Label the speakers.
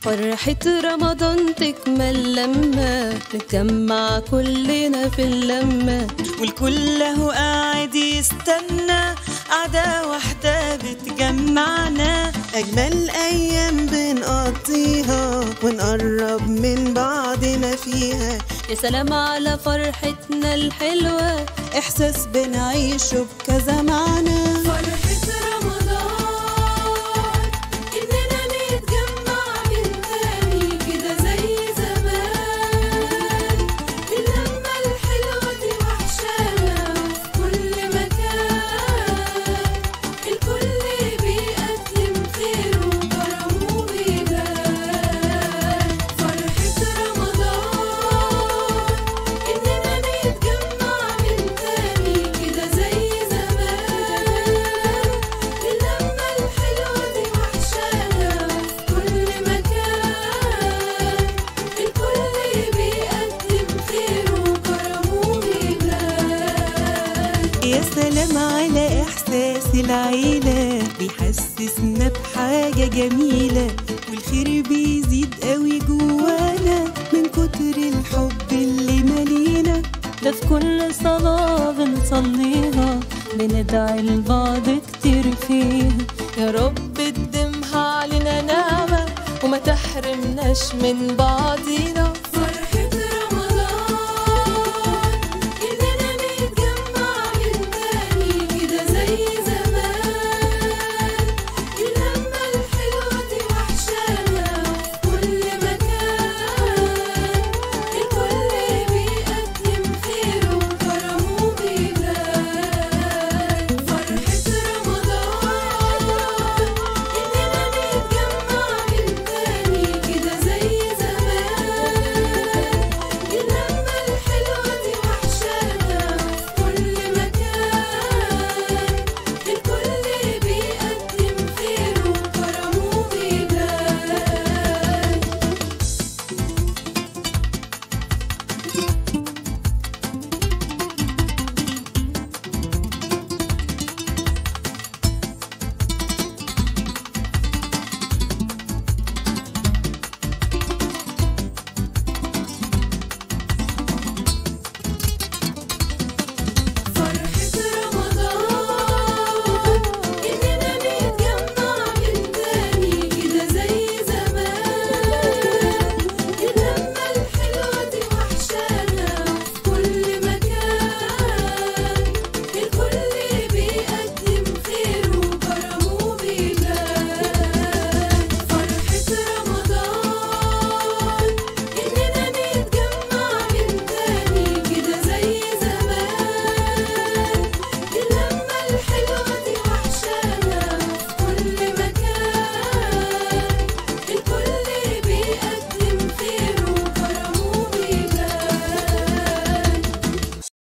Speaker 1: فرحة رمضان تكمل لما نتجمع كلنا في اللمة
Speaker 2: والكل هو قاعد يستنى قعدة واحدة بتجمعنا
Speaker 3: أجمل أيام بنقضيها ونقرب من بعضنا فيها
Speaker 1: يا سلام على فرحتنا الحلوة
Speaker 3: إحساس بنعيشه بكذا معنى
Speaker 1: فرحة رمضان إننا نتجمع من تاني كده زي زمان اللمة الحلوة دي وحشانا في كل مكان الكل بيقدم خير وكرم وبيبان فرحة رمضان إننا نتجمع من تاني كده زي زمان اللمة الحلوة دي وحشانا في كل مكان الكل بيقدم خير وكرم وبيبان
Speaker 2: يا سلام على إحساس العيلة بيحسسنا بحاجة جميلة والخير بيزيد قوي جوانا من كتر الحب اللي مالينا
Speaker 1: ده في كل صلاة بنصليها بندعي لبعض كتير فيها يا رب تدمها علينا نعمة وما تحرمناش من بعضينا